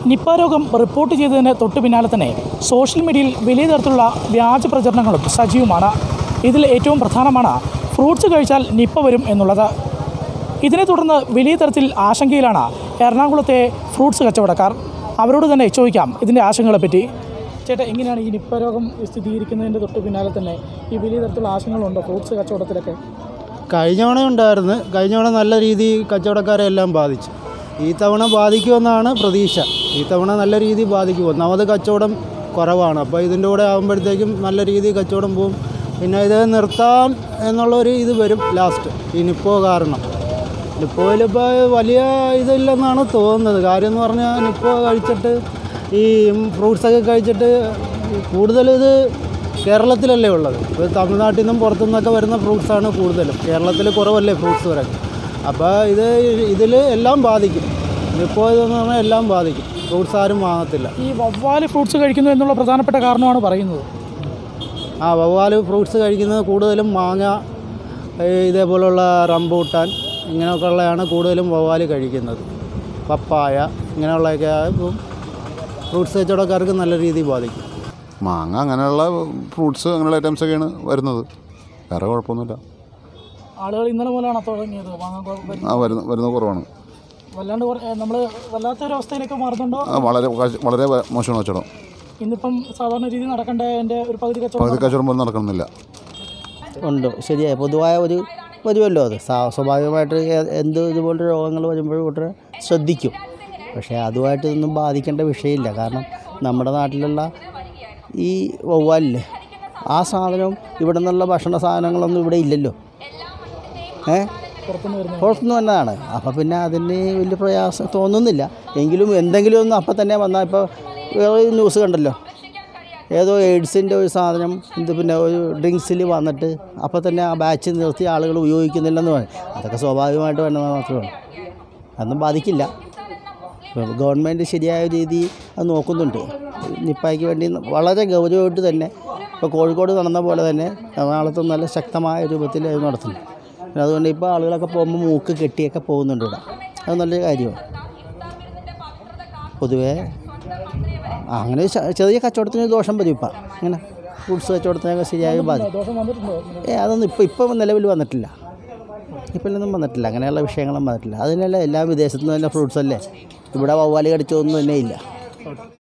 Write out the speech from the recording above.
Nipah രോഗം report ചെയ്തതിന് തൊട്ടു പിന്നാലെ തന്നെ സോഷ്യൽ മീഡിയയിൽ വലിയ തരത്തിലുള്ള വ്യാജ പ്രചരണങ്ങളും സജീവമാണ് ഇതിൽ ഏറ്റവും പ്രധാനമാണ് ഫ്രൂട്ട്സ് കഴിച്ചാൽ നിപ്പ വരും എന്നുള്ളത് ഇതിനെ തുടർന്ന് വലിയ തരത്തിൽ ആശങ്കയിലാണ് എറണാകുളത്തെ ഫ്രൂട്ട്സ് കച്ചവടക്കാർ അവരോട് തന്നെ ചോദിക്കാം ഇതിൻ്റെ ആശങ്കകളെപ്പറ്റി ചേട്ടാ എങ്ങനെയാണ് ഈ നിപ്പ രോഗം സ്ഥിരീകരിക്കുന്നതിൻ്റെ തൊട്ട് പിന്നാലെ തന്നെ ഈ വലിയ തരത്തിലുള്ള ആശങ്കകളുണ്ടോ ഫ്രൂട്ട്സ് കച്ചവടത്തിലൊക്കെ കഴിഞ്ഞ തവണ ഉണ്ടായിരുന്നു കഴിഞ്ഞ തവണ നല്ല രീതിയിൽ കച്ചവടക്കാരെ എല്ലാം ബാധിച്ചു ഈ തവണ ബാധിക്കുമെന്നാണ് പ്രതീക്ഷ ഈ തവണ നല്ല രീതിയിൽ ബാധിക്കും ഒന്നാമത് കച്ചവടം കുറവാണ് അപ്പോൾ ഇതിൻ്റെ കൂടെ ആകുമ്പോഴത്തേക്കും നല്ല രീതിയിൽ കച്ചവടം പോകും പിന്നെ ഇത് നിർത്താം എന്നുള്ളൊരു ഇത് വരും ലാസ്റ്റ് ഈ നിപ്പോ കാരണം നിപ്പോയിൽ ഇപ്പോൾ വലിയ ഇതില്ലെന്നാണ് തോന്നുന്നത് കാര്യം എന്ന് പറഞ്ഞാൽ നിപ്പോ കഴിച്ചിട്ട് ഈ ഫ്രൂട്ട്സൊക്കെ കഴിച്ചിട്ട് കൂടുതൽ ഇത് കേരളത്തിലല്ലേ ഉള്ളത് ഇപ്പോൾ തമിഴ്നാട്ടിൽ നിന്നും പുറത്തുനിന്നൊക്കെ വരുന്ന ഫ്രൂട്ട്സാണ് കൂടുതലും കേരളത്തിൽ കുറവല്ലേ ഫ്രൂട്ട്സ് വരൊക്കെ അപ്പോൾ ഇത് ഇതിൽ എല്ലാം ബാധിക്കും ഇപ്പോൾ ഇതെന്ന് പറഞ്ഞാൽ എല്ലാം ബാധിക്കും ഫ്രൂട്ട്സ് ആരും വാങ്ങത്തില്ല ഈ വവ്വാല് ഫ്രൂട്ട്സ് കഴിക്കുന്നു എന്നുള്ള പ്രധാനപ്പെട്ട കാരണമാണ് പറയുന്നത് ആ വവ്വാൽ ഫ്രൂട്ട്സ് കഴിക്കുന്നത് കൂടുതലും മാങ്ങ ഈ ഇതേപോലുള്ള റംബൂട്ടാൻ ഇങ്ങനെയൊക്കെ ഉള്ളതാണ് കൂടുതലും വവ്വാൽ കഴിക്കുന്നത് പപ്പായ ഇങ്ങനെയുള്ളതൊക്കെ ഇപ്പം ഫ്രൂട്ട്സ് കച്ചവടക്കാർക്ക് നല്ല രീതിയിൽ ബാധിക്കും മാങ്ങ അങ്ങനെയുള്ള ഫ്രൂട്ട്സ് അങ്ങനെയുള്ള ഐറ്റംസ് ഒക്കെയാണ് വരുന്നത് വേറെ കുഴപ്പമൊന്നുമില്ല ആളുകൾ ഇന്നലെ മുതലാണോ തുടങ്ങിയത് വാങ്ങാൻ കൊ- വരുന്നത്? ആ വരുന്ന വരുന്ന കുറവാണ് വല്ലാണ്ട് നമ്മൾ വല്ലാത്തൊരു അവസ്ഥയിലേക്ക് മാറുന്നുണ്ടോ ആ, വളരെ കാശ്- വളരെ വ- മോശമാണ് കച്ചവടം ഇന്നിപ്പം സാധാരണ രീതിയിൽ നടക്കേണ്ട എൻ്റെ ഒരു പകുതി കച്ചവടം പകുതി കച്ചവടം പോലും നടക്കുന്നില്ല ഉണ്ട് ശരിയായി പൊതുവായ ഒരു വരുമല്ലോ അത് സ്വാ- സ്വാഭാവികമായിട്ട് എ- എന്ത് ഇതുപോലത്തെ രോഗങ്ങൾ വരുമ്പോഴും ഉടനെ ശ്രദ്ധിക്കും പക്ഷേ അതുമായിട്ട് ഇതൊന്നും ബാധിക്കേണ്ട വിഷയമില്ല കാരണം നമ്മുടെ നാട്ടിലുള്ള ഈ വവ്വാലില്ലേ ആ സാധനം ഇവിടെ നിന്നുള്ള ഭക്ഷണ സാധനങ്ങളൊന്നും ഇവിടെ ഇല്ലല്ലോ ഏ പുറത്തുനിന്ന് വരുന്നത് പുറത്തുനിന്ന് വന്നതാണ് അപ്പോൾ പിന്നെ അതിന് വലിയ പ്രയാസം തോന്നുന്നില്ല എങ്കിലും എന്തെങ്കിലും ഒന്ന് അപ്പം തന്നെ വന്നാൽ ഇപ്പോൾ വേറെ ഒരു ന്യൂസ് കണ്ടല്ലോ ഏതോ എയ്ഡ്സിൻ്റെ ഒരു സാധനം ഇത് പിന്നെ ഒരു ഡ്രിങ്ക്സിൽ വന്നിട്ട് അപ്പോൾ തന്നെ ആ ബാച്ച് നിർത്തി ആളുകൾ ഉപയോഗിക്കുന്നില്ലെന്ന് പറയും അതൊക്കെ സ്വാഭാവികമായിട്ട് വരുന്നത് മാത്രമാണ് അതൊന്നും ബാധിക്കില്ല ഇപ്പം ഗവൺമെൻറ് ശരിയായ രീതി അത് നോക്കുന്നുണ്ട് നിപ്പായ്ക്ക് വേണ്ടി വളരെ ഗൗരവമായിട്ട് തന്നെ ഇപ്പോൾ കോഴിക്കോട് നടന്ന പോലെ തന്നെ എറണാകുളത്തും നല്ല ശക്തമായ രൂപത്തിൽ അത് നടത്തുന്നു പിന്നെ അതുകൊണ്ട് ഇപ്പോൾ ആളുകളൊക്കെ പോകുമ്പോൾ മൂക്ക് കെട്ടിയൊക്കെ പോകുന്നുണ്ട് ഇവിടെ അത് നല്ലൊരു കാര്യമാണ് പൊതുവേ ആ, അങ്ങനെ ചെ- ചെറിയ കച്ചവടത്തിന് ദോഷം വരും ഇപ്പം അങ്ങനെ ഫ്രൂട്ട്സ് കച്ചവടത്തിനൊക്കെ ശരിയായി ബാധിക്കും ദോഷം വന്നിട്ടുണ്ടോ ഏ അതൊന്നും ഇപ്പോൾ ഇപ്പം നിലവിൽ വന്നിട്ടില്ല ഇപ്പോഴൊന്നും വന്നിട്ടില്ല അങ്ങനെയുള്ള വിഷയങ്ങളും വന്നിട്ടില്ല അതിനല്ല എല്ലാ വിദേശത്തു നിന്ന് തന്നെ ഫ്രൂട്ട്സ് അല്ലേ ഇവിടെ വവ്വാല് കടിച്ചൊന്നും തന്നെ ഇല്ല